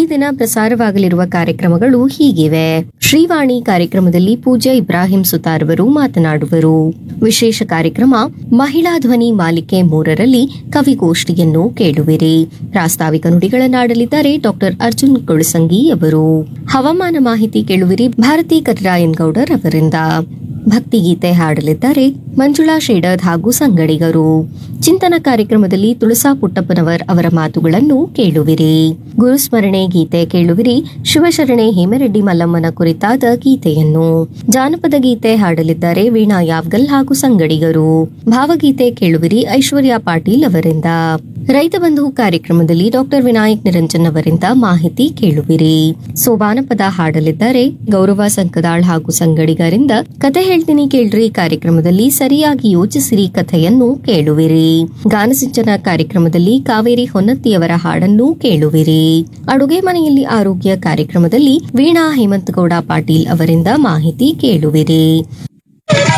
ದಿನ ಪ್ರಸಾರವಾಗಲಿರುವ ಕಾರ್ಯಕ್ರಮಗಳು ಹೀಗಿವೆ ಶ್ರೀವಾಣಿ ಕಾರ್ಯಕ್ರಮದಲ್ಲಿ ಪೂಜಾ ಇಬ್ರಾಹಿಂ ಸುತಾರ್ ಅವರು ಮಾತನಾಡುವರು ವಿಶೇಷ ಕಾರ್ಯಕ್ರಮ ಮಹಿಳಾ ಧ್ವನಿ ಮಾಲಿಕೆ ಮೂರರಲ್ಲಿ ಕವಿಗೋಷ್ಠಿಯನ್ನು ಕೇಳುವಿರಿ ಪ್ರಾಸ್ತಾವಿಕ ನುಡಿಗಳನ್ನಾಡಲಿದ್ದಾರೆ ಡಾಕ್ಟರ್ ಅರ್ಜುನ್ ಕೊಳಸಂಗಿ ಅವರು ಹವಾಮಾನ ಮಾಹಿತಿ ಕೇಳುವಿರಿ ಭಾರತಿ ಕರ್ರಾಯನ್ ಗೌಡರ್ ಅವರಿಂದ ಭಕ್ತಿಗೀತೆ ಹಾಡಲಿದ್ದಾರೆ ಮಂಜುಳಾ ಶೇಡದ್ ಹಾಗೂ ಸಂಗಡಿಗರು ಚಿಂತನ ಕಾರ್ಯಕ್ರಮದಲ್ಲಿ ತುಳಸಾ ಪುಟ್ಟಪ್ಪನವರ್ ಅವರ ಮಾತುಗಳನ್ನು ಕೇಳುವಿರಿ ಗುರುಸ್ಮರಣೆ ಗೀತೆ ಕೇಳುವಿರಿ ಶಿವಶರಣೆ ಹೇಮರೆಡ್ಡಿ ಮಲ್ಲಮ್ಮನ ಕುರಿತಾದ ಗೀತೆಯನ್ನು ಜಾನಪದ ಗೀತೆ ಹಾಡಲಿದ್ದಾರೆ ವೀಣಾ ಯಾವ್ಗಲ್ ಹಾಗೂ ಸಂಗಡಿಗರು ಭಾವಗೀತೆ ಕೇಳುವಿರಿ ಐಶ್ವರ್ಯ ಪಾಟೀಲ್ ಅವರಿಂದ ರೈತ ಬಂಧು ಕಾರ್ಯಕ್ರಮದಲ್ಲಿ ಡಾಕ್ಟರ್ ವಿನಾಯಕ್ ನಿರಂಜನ್ ಅವರಿಂದ ಮಾಹಿತಿ ಕೇಳುವಿರಿ ಸೋಬಾನಪದ ಹಾಡಲಿದ್ದಾರೆ ಗೌರವ ಸಂಕದಾಳ್ ಹಾಗೂ ಸಂಗಡಿಗರಿಂದ ಕತೆ ಹೇಳ್ತೀನಿ ಕೇಳ್ರಿ ಕಾರ್ಯಕ್ರಮದಲ್ಲಿ ಸರಿಯಾಗಿ ಯೋಚಿಸಿರಿ ಕಥೆಯನ್ನು ಕೇಳುವಿರಿ ಗಾನಸಿಂಚನ ಕಾರ್ಯಕ್ರಮದಲ್ಲಿ ಕಾವೇರಿ ಹೊನ್ನತ್ತಿಯವರ ಹಾಡನ್ನು ಕೇಳುವಿರಿ ಅಡುಗೆ ಮನೆಯಲ್ಲಿ ಆರೋಗ್ಯ ಕಾರ್ಯಕ್ರಮದಲ್ಲಿ ವೀಣಾ ಹೇಮಂತಗೌಡ ಪಾಟೀಲ್ ಅವರಿಂದ ಮಾಹಿತಿ ಕೇಳುವಿರಿ